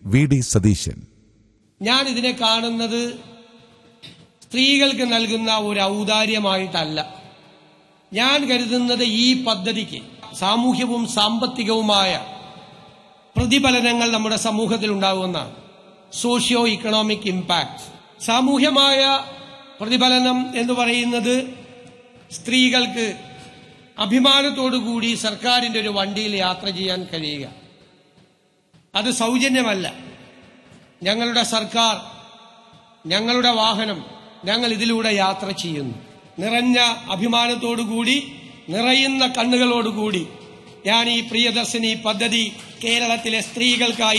V D Satheesan ഞാൻ ഇതിനെ കാണുന്നത് സ്ത്രീകൾക്ക് നൽകുന്ന ഒരു ഔദാര്യമായിട്ടല്ല ഞാൻ കരുതുന്നത് ഈ പദ്ധതിക്ക് സാമൂഹ്യവും സാമ്പത്തികവുമായ പ്രതിഫലനങ്ങൾ നമ്മുടെ സമൂഹത്തിൽ ഉണ്ടാകുമെന്നാണ് സോഷ്യോ ഇക്കണോമിക് ഇമ്പാക്ട് സാമൂഹ്യമായ പ്രതിഫലനം എന്ന് പറയുന്നത് സ്ത്രീകൾക്ക് അഭിമാനത്തോടുകൂടി സർക്കാരിന്റെ ഒരു വണ്ടിയിൽ യാത്ര ചെയ്യാൻ കഴിയുക അത് സൗജന്യമല്ല ഞങ്ങളുടെ സർക്കാർ ഞങ്ങളുടെ വാഹനം ഞങ്ങൾ ഇതിലൂടെ യാത്ര ചെയ്യുന്നു നിറഞ്ഞ അഭിമാനത്തോടുകൂടി നിറയുന്ന കണ്ണുകളോടുകൂടി ഞാൻ ഈ പ്രിയദർശിനി പദ്ധതി കേരളത്തിലെ സ്ത്രീകൾക്കായി